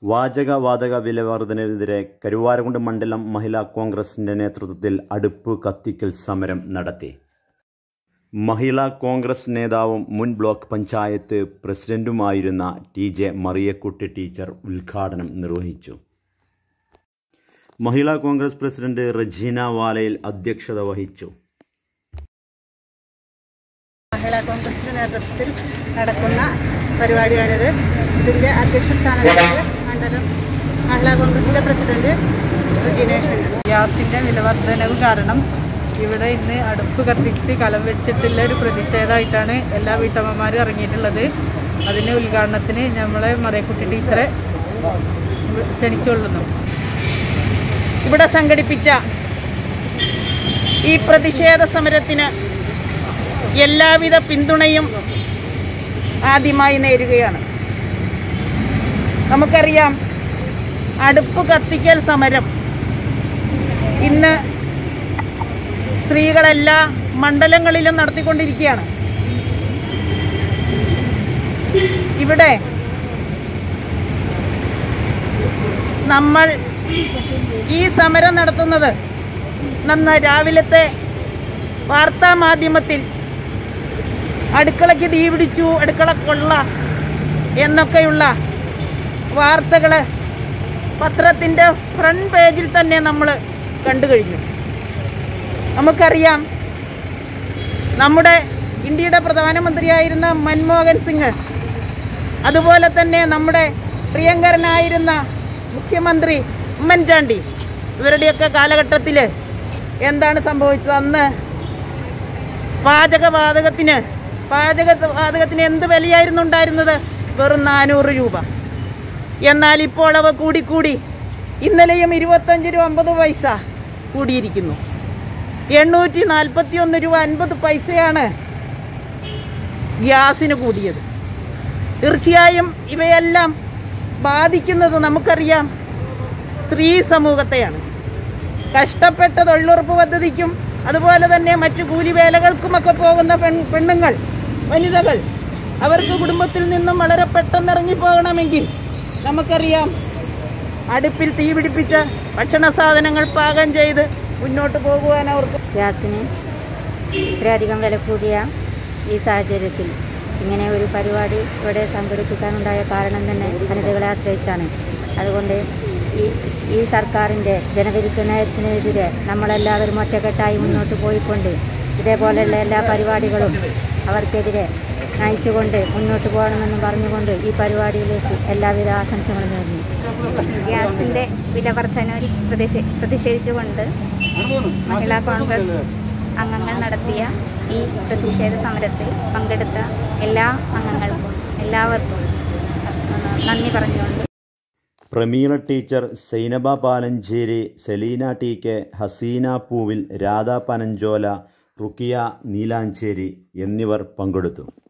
വാചകവാതക വില വർധനവിനെതിരെ കരുവാരകുണ്ട് മണ്ഡലം മഹിളാ കോൺഗ്രസിന്റെ നേതൃത്വത്തിൽ അടുപ്പ് കത്തിക്കൽ സമരം നടത്തി മഹിളാ കോൺഗ്രസ് നേതാവും മുൻ ബ്ലോക്ക് പഞ്ചായത്ത് പ്രസിഡന്റുമായിരുന്ന ടി ജെ മറിയക്കുട്ടി ടീച്ചർ ഉദ്ഘാടനം നിർവഹിച്ചു മഹിളാ കോൺഗ്രസ് പ്രസിഡന്റ് റജീന വാലയിൽ അധ്യക്ഷത വഹിച്ചു മഹിളാ കോൺഗ്രസിന്റെ നേതൃത്വത്തിൽ നടക്കുന്ന പരിപാടിയാണിത് ഇതിന്റെ അധ്യക്ഷ സ്ഥാനത്തേക്ക് മണ്ഡലം മഹിളാ കോൺഗ്രസിന്റെ പ്രസിഡന്റ് ജിനേഷ് ഗ്യാസിന്റെ വിലവർദ്ധനവ് കാരണം ഇവിടെ ഇന്ന് അടുപ്പ് കത്തിച്ച് കലം വെച്ചിട്ടുള്ള ഒരു പ്രതിഷേധമായിട്ടാണ് എല്ലാ വീട്ടമ്മമാരും ഇറങ്ങിയിട്ടുള്ളത് അതിന്റെ ഉദ്ഘാടനത്തിന് നമ്മളെ മറിയക്കുട്ടി ടീച്ചറെ ക്ഷണിച്ചുകൊള്ളുന്നു ഇവിടെ സംഘടിപ്പിച്ച ഈ പ്രതിഷേധ സമരത്തിന് എല്ലാവിധ പിന്തുണയും ആദ്യമായി നേരുകയാണ് നമുക്കറിയാം അടുപ്പ് കത്തിക്കൽ സമരം ഇന്ന് സ്ത്രീകളെല്ലാ മണ്ഡലങ്ങളിലും നടത്തിക്കൊണ്ടിരിക്കുകയാണ് ഇവിടെ നമ്മൾ ഈ സമരം നടത്തുന്നത് നന്ന രാവിലത്തെ വാർത്താ മാധ്യമത്തിൽ അടുക്കളയ്ക്ക് തീ പിടിച്ചു അടുക്കള കൊള്ള എന്നൊക്കെയുള്ള വാർത്തകൾ പത്രത്തിൻ്റെ ഫ്രണ്ട് പേജിൽ തന്നെ നമ്മൾ കണ്ടു കഴിഞ്ഞു നമുക്കറിയാം നമ്മുടെ ഇന്ത്യയുടെ പ്രധാനമന്ത്രിയായിരുന്ന മൻമോഹൻ സിംഗ് അതുപോലെ തന്നെ നമ്മുടെ പ്രിയങ്കരനായിരുന്ന മുഖ്യമന്ത്രി ഉമ്മൻചാണ്ടി ഇവരുടെയൊക്കെ കാലഘട്ടത്തിൽ എന്താണ് സംഭവിച്ചത് അന്ന് പാചകവാതകത്തിന് പാചക വാതകത്തിന് എന്ത് വിലയായിരുന്നു ഉണ്ടായിരുന്നത് വെറും നാനൂറ് രൂപ എന്നാൽ ഇപ്പോൾ അവ കൂടിക്കൂടി ഇന്നലെയും ഇരുപത്തഞ്ച് രൂപ അമ്പത് പൈസ കൂടിയിരിക്കുന്നു എണ്ണൂറ്റി നാൽപ്പത്തി ഒന്ന് രൂപ അൻപത് പൈസയാണ് ഗ്യാസിന് കൂടിയത് തീർച്ചയായും ഇവയെല്ലാം ബാധിക്കുന്നത് നമുക്കറിയാം സ്ത്രീ സമൂഹത്തെയാണ് കഷ്ടപ്പെട്ട തൊഴിലുറപ്പ് പദ്ധതിക്കും അതുപോലെ തന്നെ മറ്റു കൂലിവേലകൾക്കുമൊക്കെ പോകുന്ന പെൺ പെണ്ണുങ്ങൾ വനിതകൾ അവർക്ക് കുടുംബത്തിൽ നിന്നും വളരെ പെട്ടെന്ന് ഇറങ്ങിപ്പോകണമെങ്കിൽ നമുക്കറിയാം അടുപ്പിൽ തീ പിടിപ്പിച്ച് ഭക്ഷണ സാധനങ്ങൾ പാകം ചെയ്ത് മുന്നോട്ട് പോകുവാൻ അവർക്ക് ഗ്യാസിന് ഇത്രയധികം വില കൂടിയ ഈ സാഹചര്യത്തിൽ ഇങ്ങനെ ഒരു പരിപാടി ഇവിടെ സംഘടിപ്പിക്കാനുണ്ടായ കാരണം തന്നെ വനിതകളെ ആശ്രയിച്ചാണ് അതുകൊണ്ട് ഈ ഈ സർക്കാരിൻ്റെ ജനവിരുദ്ധ നയത്തിനെതിരെ നമ്മളെല്ലാവരും ഒറ്റക്കെട്ടായി മുന്നോട്ട് പോയിക്കൊണ്ട് ഇതേപോലെയുള്ള എല്ലാ പരിപാടികളും അവർക്കെതിരെ നയിച്ചുകൊണ്ട് മുന്നോട്ട് പോകണമെന്ന് പറഞ്ഞുകൊണ്ട് ഈ പരിപാടിയിലേക്ക് എല്ലാവിധ ആശംസകളും നേരുന്നു ഗ്യാസിന്റെ വില വർധനവിൽ പ്രതിഷേ പ്രതിഷേധിച്ചുകൊണ്ട് മഹിളാ കോൺഗ്രസ് അംഗങ്ങൾ നടത്തിയ ഈ പ്രതിഷേധ സമരത്തിൽ പങ്കെടുത്ത എല്ലാ അംഗങ്ങൾക്കും എല്ലാവർക്കും നന്ദി പറഞ്ഞുകൊണ്ട് Prameela teacher Sainaba Palancheri Seleena T K Haseena Poovil Radha പനഞ്ചോല ruqyah Neelanchery എന്നിവർ പങ്കെടുത്തു